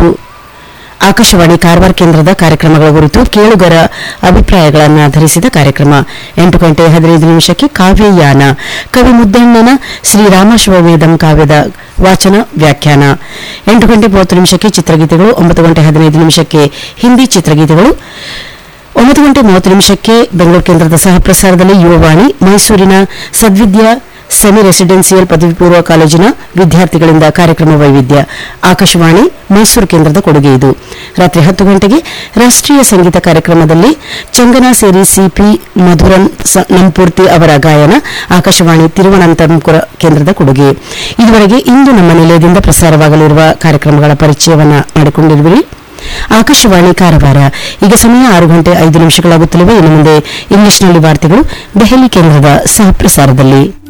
ಕುರಿತು ಆಕಾಶವಾಣಿ ಕಾರವಾರ ಕೇಂದ್ರದ ಕಾರ್ಯಕ್ರಮಗಳ ಕುರಿತು ಕೇಳುಗರ ಅಭಿಪ್ರಾಯಗಳನ್ನು ಆಧರಿಸಿದ ಕಾರ್ಯಕ್ರಮ ಎಂಟು ಗಂಟೆ ಹದಿನೈದು ನಿಮಿಷಕ್ಕೆ ಕಾವ್ಯಯಾನ ಕವಿ ಮುದ್ದಣ್ಣನ ಶ್ರೀರಾಮಶಿವವೇದಂ ಕಾವ್ಯದ ವಾಚನ ವ್ಯಾಖ್ಯಾನ ಎಂಟು ಗಂಟೆ ಮೂವತ್ತು ನಿಮಿಷಕ್ಕೆ ಚಿತ್ರಗೀತೆಗಳು ಒಂಬತ್ತು ಗಂಟೆ ಹದಿನೈದು ನಿಮಿಷಕ್ಕೆ ಹಿಂದಿ ಚಿತ್ರಗೀತೆಗಳು ಒಂಬತ್ತು ಗಂಟೆ ಮೂವತ್ತು ನಿಮಿಷಕ್ಕೆ ಬೆಂಗಳೂರು ಕೇಂದ್ರದ ಸಹ ಪ್ರಸಾರದಲ್ಲಿ ಯುವವಾಣಿ ಮೈಸೂರಿನ ಸದ್ವಿದ್ಯಾ ಸೆಮಿ ರೆಸಿಡೆನ್ಸಿಯಲ್ ಪದವಿ ಪೂರ್ವ ಕಾಲೇಜಿನ ವಿದ್ಯಾರ್ಥಿಗಳಿಂದ ಕಾರ್ಯಕ್ರಮ ವೈವಿಧ್ಯ ಆಕಾಶವಾಣಿ ಮೈಸೂರು ಕೇಂದ್ರದ ಕೊಡುಗೆ ಇದು ರಾತ್ರಿ ಹತ್ತು ಗಂಟೆಗೆ ರಾಷ್ಟ್ರೀಯ ಸಂಗೀತ ಕಾರ್ಯಕ್ರಮದಲ್ಲಿ ಚಂಗನ ಸೇರಿ ಸಿಪಿ ಮಧುರನ್ ಸ- ನಂಪೂರ್ತಿ ಅವರ ಗಾಯನ ಆಕಾಶವಾಣಿ ತಿರುವನಂತಪುರ ಕೇಂದ್ರದ ಕೊಡುಗೆ ಇದುವರೆಗೆ ಇಂದು ನಮ್ಮ ನಿಲಯದಿಂದ ಪ್ರಸಾರವಾಗಲಿರುವ ಕಾರ್ಯಕ್ರಮಗಳ ಪರಿಚಯವನ್ನ ಮಾಡಿಕೊಂಡಿರುವಿರಿ ಆಕಾಶವಾಣಿ ಕಾರವಾರ ಈಗ ಸಮಯ ಆರು ಗಂಟೆ ಐದು ನಿಮಿಷಗಳಾಗುತ್ತಲಿವೆ ಇನ್ನು ಮುಂದೆ ಇಂಗ್ಲಿಷ್ನಲ್ಲಿ ವಾರ್ತೆಗಳು ದೆಹಲಿ ಕೇಂದ್ರದ ಸಹ ಪ್ರಸಾರದಲ್ಲಿ